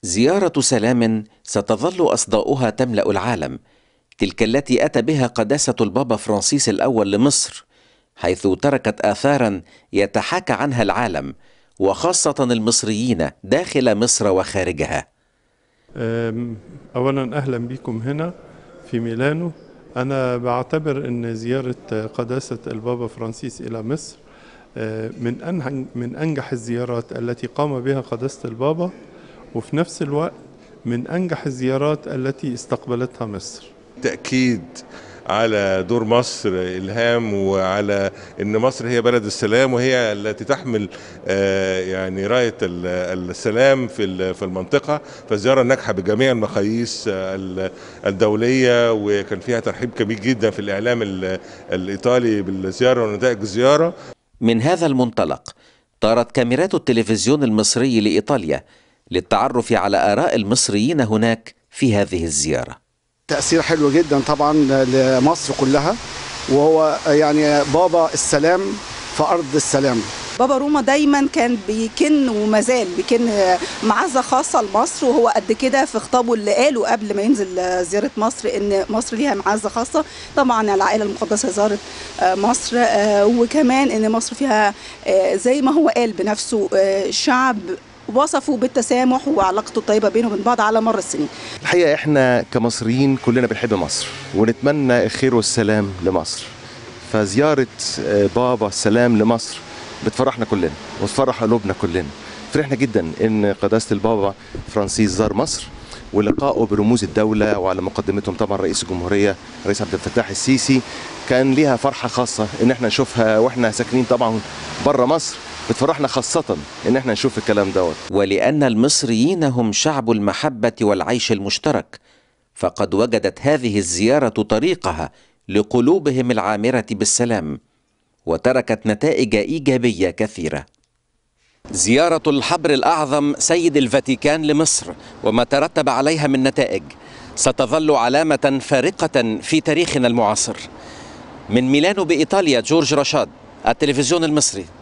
زيارة سلام ستظل أصداؤها تملأ العالم تلك التي أتى بها قداسة البابا فرانسيس الأول لمصر حيث تركت آثارا يتحاكى عنها العالم وخاصة المصريين داخل مصر وخارجها أولا أهلا بكم هنا في ميلانو أنا بعتبر أن زيارة قداسة البابا فرانسيس إلى مصر من من أنجح الزيارات التي قام بها قداسة البابا وفي نفس الوقت من أنجح الزيارات التي استقبلتها مصر تأكيد على دور مصر إلهام وعلى أن مصر هي بلد السلام وهي التي تحمل يعني راية السلام في في المنطقة فالزيارة ناجحة بجميع المقاييس الدولية وكان فيها ترحيب كبير جدا في الإعلام الإيطالي بالزيارة ونتائج الزيارة من هذا المنطلق طارت كاميرات التلفزيون المصري لإيطاليا للتعرف على آراء المصريين هناك في هذه الزيارة تأثير حلو جدا طبعا لمصر كلها وهو يعني بابا السلام في أرض السلام بابا روما دايما كان بيكن ومازال بيكن معزه خاصه لمصر وهو قد كده في خطابه اللي قاله قبل ما ينزل زياره مصر ان مصر ليها معزه خاصه طبعا العائله المقدسه زارت مصر وكمان ان مصر فيها زي ما هو قال بنفسه شعب وصفوا بالتسامح وعلاقته الطيبه بينه وبين بعض على مر السنين. الحقيقه احنا كمصريين كلنا بنحب مصر ونتمنى الخير والسلام لمصر. فزياره بابا السلام لمصر بتفرحنا كلنا وتفرح قلوبنا كلنا. فرحنا جدا ان قداسه البابا فرانسيس زار مصر ولقائه برموز الدولة وعلى مقدمتهم طبعا رئيس الجمهورية رئيس عبد الفتاح السيسي كان ليها فرحة خاصة ان احنا نشوفها واحنا ساكنين طبعا بره مصر بتفرحنا خاصة ان احنا نشوف الكلام دوت ولأن المصريين هم شعب المحبة والعيش المشترك فقد وجدت هذه الزيارة طريقها لقلوبهم العامرة بالسلام وتركت نتائج إيجابية كثيرة زيارة الحبر الأعظم سيد الفاتيكان لمصر وما ترتب عليها من نتائج ستظل علامة فارقة في تاريخنا المعاصر من ميلانو بإيطاليا جورج رشاد التلفزيون المصري